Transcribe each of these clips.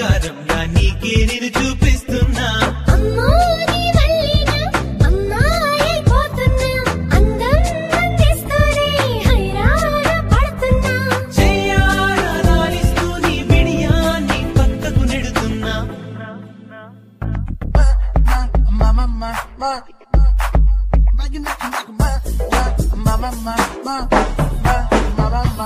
బంగారంగా నీకే నేను చూపిస్తున్నా అమ్మో నీ వల్లిన అమ్మాయైపోతున్నా అందం అందిస్తూనే హైరాణ పడుతున్నా చెయ్యాలనిస్తూ నీ బిడియాన్ని పక్కకు నెడుతున్నా Mama, ma, ma, ma, you make me like ma, ma, ma, ma, ma, ma, ma, ma, ma.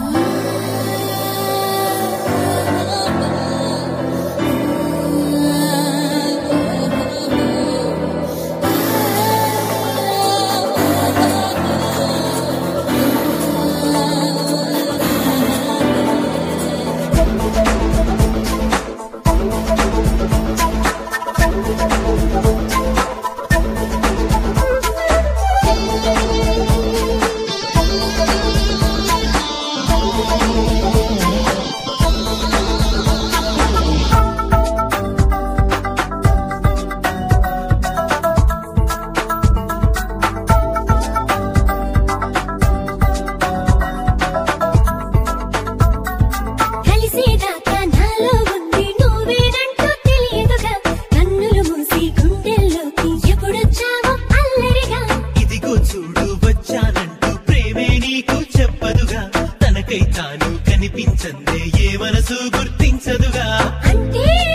కలిసేదాకా నాలో ఉంది నువ్వేనంటూ తెలియదుగా కన్నులు మూసి గుండెల్లోకి ఎప్పుడొచ్చావో అల్లరిగా ఇదిగో చూడు వచ్చానంటూ ప్రేమే నీకు చెప్పదుగా తనకై తాను కనిపించందే ఏ మనసు గుర్తించదుగా అంటే